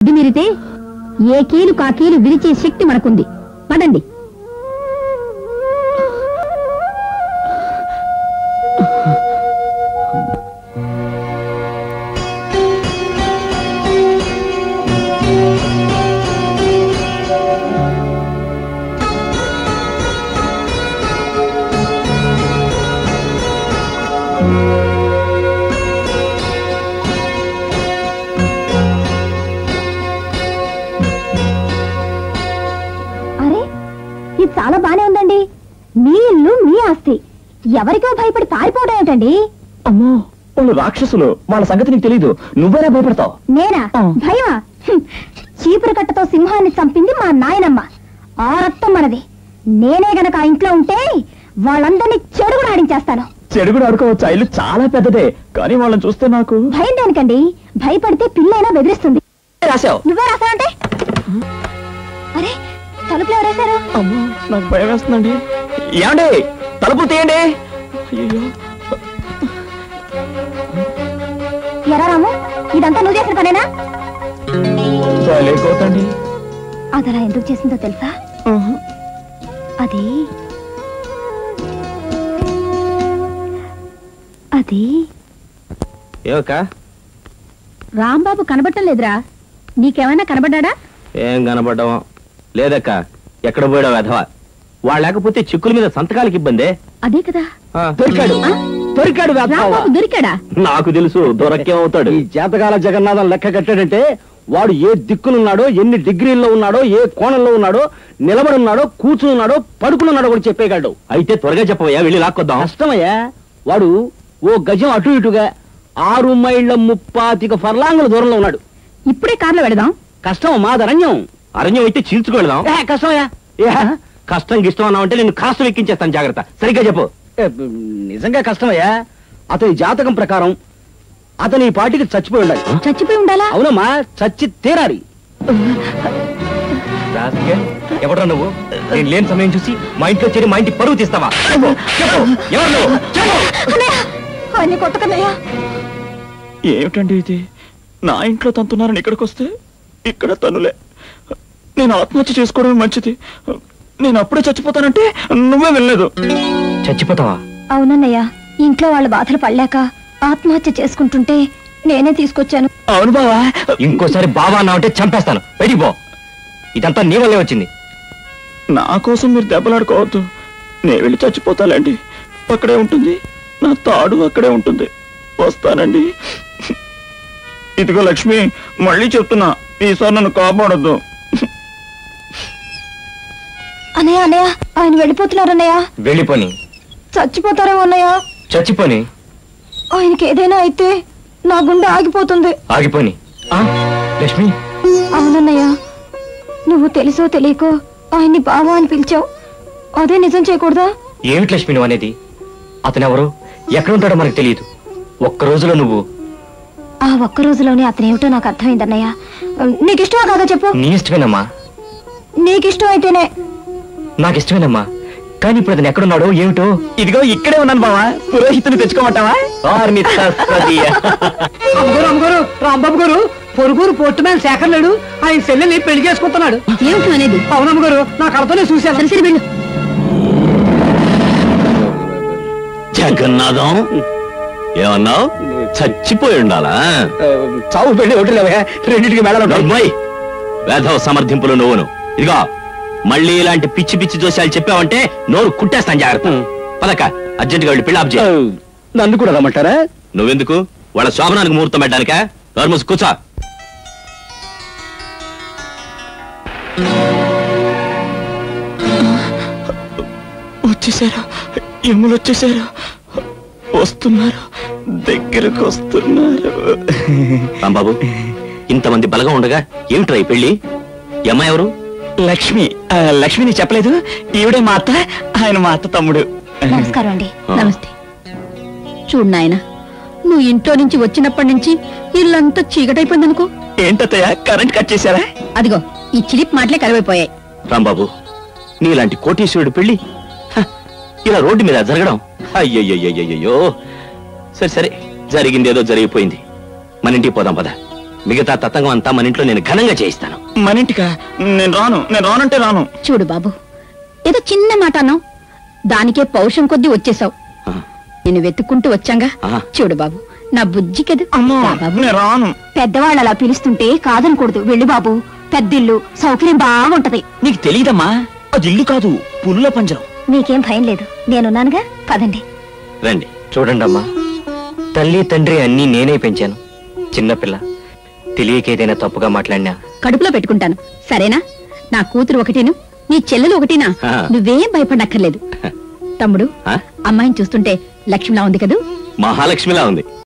ఇది మీరితే ఏ కీలు కా కీలు విరిచే శక్తి మనకుంది పదండి అరే ఇది చాలా బానే ఉందండి మీ ఇల్లు మీ ఆస్తి ఎవరికో భయపడి పారిపోవడం ఏమిటండి అమ్మో వాళ్ళు రాక్షసులు వాళ్ళ సంగతి నీకు తెలీదు నువ్వేనా భయపడతావు నేనా ఆ. భయమా హ్మ్. చీపురు కట్టతో సింహాన్ని చంపింది మా నాయనమ్మ ఆ రక్తం మనది నేనే గనక ఆ ఇంట్లో ఉంటే వాళ్ళందరినీ చెడుగుడు ఆడించేస్తాను చెడు కూడా ఆడుకోవచ్చు ఆ ఇల్లు చాలా పెద్దదే కానీ వాళ్ళని చూస్తే నాకు భయం దేనికండి భయపడితే పిల్లైనా బెదిరిస్తుంది రాశావు నువ్వే రాసావంటే అరే తలుపులు ఎవరేశారు అమ్మో నాకు భయం వేస్తుందండి ఏమండి తలుపు తీయండి అయ్యో ఎరా రాము ఇదంతా నువ్వు చేసిన పనేనా లేకోతండి అదలా ఎందుకు చేసిందో తెలుసా అది అది ఏవక్క రాంబాబు కనబడటం లేదురా నీకేమైనా కనబడ్డా ఏం కనపడ్డాం లేదక్క ఎక్కడ పోయాడో వెధవ వాళ్ళు లేకపోతే చిక్కుల మీద సంతకాలకి ఇబ్బందే అదే కదా ఆ, దొరికాడు ఆ? దొరికాడు వెధవ. రాంబాబు దొరికాడా నాకు తెలుసు దొరక్కేం అవుతాడు ఈ జాతకాల జగన్నాథం లెక్క కట్టాడంటే వాడు ఏ దిక్కునున్నాడో ఎన్ని డిగ్రీల్లో ఉన్నాడో ఏ కోణంలో ఉన్నాడో నిలబడి ఉన్నాడో కూర్చుని ఉన్నాడో పడుకుని ఉన్నాడో కూడా చెప్పేయగలడు అయితే త్వరగా చెప్పవయ్యా వెళ్ళి లాక్కొద్దాం కష్టమయ్యా వాడు ఓ గజం అటు ఇటుగా ఆరు మైళ్ళ ముప్పాతిక ఫర్లాంగుల దూరంలో ఉన్నాడు ఇప్పుడే కార్లో వెళదాం కష్టం మాదరణ్యం అరణ్యం అయితే చీల్చుకెళ్దాం ఏ, కష్టమయ్యా ఏ, కష్టం గిష్టం అన్నావు అంటే నేను కాస్త ఎక్కించేస్తాను జాగ్రత్త సరిగ్గా చెప్పు ఏ, నిజంగా కష్టమయ్యా అతని జాతకం ప్రకారం అతని ఈ పాటికి చచ్చిపోయి ఉండాలి చచ్చిపోయి ఉండాలా అవునమ్మా చచ్చి తీరాలి ఎవడ్రా నువ్వు నేను లేని సమయం చూసి మా ఇంట్లో చేరి మా ఇంటి పరువు తీస్తావా చెప్పు చెప్పు ఎవరు నువ్వు చెప్పు అన్ని కొట్టకన్నయ్యా ఏమిటండి ఇది నా ఇంట్లో తంతున్నారని ఇక్కడికి వస్తే ఇక్కడ తనులే నేను ఆత్మహత్య చేసుకోవడమే మంచిది నేను అప్పుడే చచ్చిపోతానంటే నువ్వే వెళ్ళలేదు చచ్చిపోతావా అవునన్నయ్య ఇంట్లో వాళ్ళ బాధలు పడలేక ఆత్మహత్య చేసుకుంటుంటే నేనే తీసుకొచ్చాను అవును బావా ఇంకోసారి బావా అన్నావు అంటే చంపేస్తాను బయటికి పో ఇదంతా నీ వల్లే వచ్చింది నా కోసం మీరు దెబ్బలాడుకోవద్దు నేను వెళ్ళి చచ్చిపోతానండి అక్కడే ఉంటుంది నా తాడు అక్కడే ఉంటుంది వస్తానండి ఇదిగో లక్ష్మి మళ్ళీ చెప్తున్నా ఈసారి నన్ను కాపాడొద్దు అన్నయ్య అన్నయ్య ఆయన వెళ్ళిపోతున్నారు అన్నయ్య వెళ్ళిపోని చచ్చిపోతారేమో అన్నయ్య చచ్చిపోని ఆయనకి ఏదైనా అయితే నా గుండె ఆగిపోతుంది ఆగిపోని ఆ, లక్ష్మి అవునన్నయ్య నువ్వు తెలుసో తెలియకో ఆయన్ని బావా అని పిలిచావు అదే నిజం చేయకూడదా ఏమిటి లక్ష్మి నువ్వు అనేది అతనెవరు ఎక్కడుంటాడో మనకు తెలియదు ఒక్క రోజులో నువ్వు ఆ ఒక్క రోజులోనే అతనేమిటో నాకు అర్థమైందన్నయ్య నీకు ఇష్టమా కాదా చెప్పు నీ ఇష్టమేనమ్మా నీకు ఇష్టం అయితేనే నాకు ఇష్టమేనమ్మా కానీ ఇప్పుడు అతను ఎక్కడున్నాడో ఏమిటో ఇదిగో ఇక్కడే ఉన్నాను బావా పురోహితుని తెచ్చుకోమంటావా ఆర్ని తస్సదియ. అమ్మగారు అమ్మగారు రాంబాబు గారు పొరుగురు పోర్టు మ్యాన్ శేఖర్ లేడు ఆయన చెల్లెల్ని పెళ్లి చేసుకుంటున్నాడు ఏమిటి అనేది అవునమ్మగారు నా కడతనే చూశాను సరే సరే వెళ్ళు జగన్నాథం ఏమన్నావు చచ్చిపోయి ఉండాలా చావు పెళ్లి ఒకటి లేవయ్యా రెండింటికి మేళలు నర్మయ్ వేధవ సమర్థింపులు నువ్వును ఇదిగో మళ్ళీ ఇలాంటి పిచ్చి పిచ్చి జోస్యాలు చెప్పావంటే నోరు కుట్టేస్తాను జాగ్రత్త పదక అర్జెంటుగా వెళ్ళి పిల్ల ఆపు చేయి. నన్ను కూడా రమ్మంటారా నువ్వెందుకు వాళ్ళ శోభనానికి ముహూర్తం పెట్టడానికా నోర్మూసి కూర్చో వచ్చేసారు ఎమ్ములు వచ్చేసారు వస్తున్నారు దగ్గరకు వస్తున్నారు రాంబాబు ఇంతమంది బలగా ఉండగా ఏమిట్రా ఈ పెళ్లి ఈ అమ్మాయి ఎవరు లక్ష్మి ఆ, లక్ష్మిని చెప్పలేదు ఈవిడే మా అత్త ఆయన మా అత్త తమ్ముడు నమస్కారం అండి ఆ. నమస్తే చూడు నాయన నువ్వు ఇంట్లో నుంచి వచ్చినప్పటి నుంచి ఇల్లంతా చీకటైపోయింది అనుకో ఏంటత్తయ్య కరెంట్ కట్ చేశారా అదిగో ఈ చిలిప్ మాటలే కరువైపోయాయి రాంబాబు నీలాంటి కోటీశ్వరుడు పెళ్లి హ, ఇలా రోడ్డు మీద జరగడం అయ్యయ్యయ్యయ్యో సరే సరే జరిగింది ఏదో జరిగిపోయింది మన ఇంటికి పోదాం పద మిగతా తతంగం అంతా మన ఇంట్లో నేను ఘనంగా చేయిస్తాను మన ఇంటికా నేను రాను నేను రానంటే రాను చూడు బాబు ఏదో చిన్న మాట అన్నావు దానికే పౌరుషం కొద్దీ వచ్చేసావు ఆ, నేను వెతుక్కుంటూ వచ్చాంగా ఆ. చూడు బాబు నా బుజ్జి కదూ అమ్మో రా బాబు నేను రాను పెద్దవాళ్ళు అలా పిలుస్తుంటే కాదనకూడదు వెళ్ళు బాబు పెద్దిల్లు సౌకర్యం బాగుంటది నీకు తెలియదమ్మా అది ఇల్లు కాదు పుల్ల పంజరం మీకేం భయం లేదు నేనున్నానుగా పదండి రండి చూడండి అమ్మా తల్లి తండ్రి అన్నీ నేనే పెంచాను చిన్నపిల్ల తెలియక ఏదైనా తప్పుగా మాట్లాడినా కడుపులో పెట్టుకుంటాను సరేనా నా కూతురు ఒకటిను నీ చెల్లెలు ఒకటినా ఆ. నువ్వేం భయపడక్కర్లేదు తమ్ముడు ఆ? అమ్మాయిని చూస్తుంటే లక్ష్మిలా ఉంది కదూ మహాలక్ష్మిలా ఉంది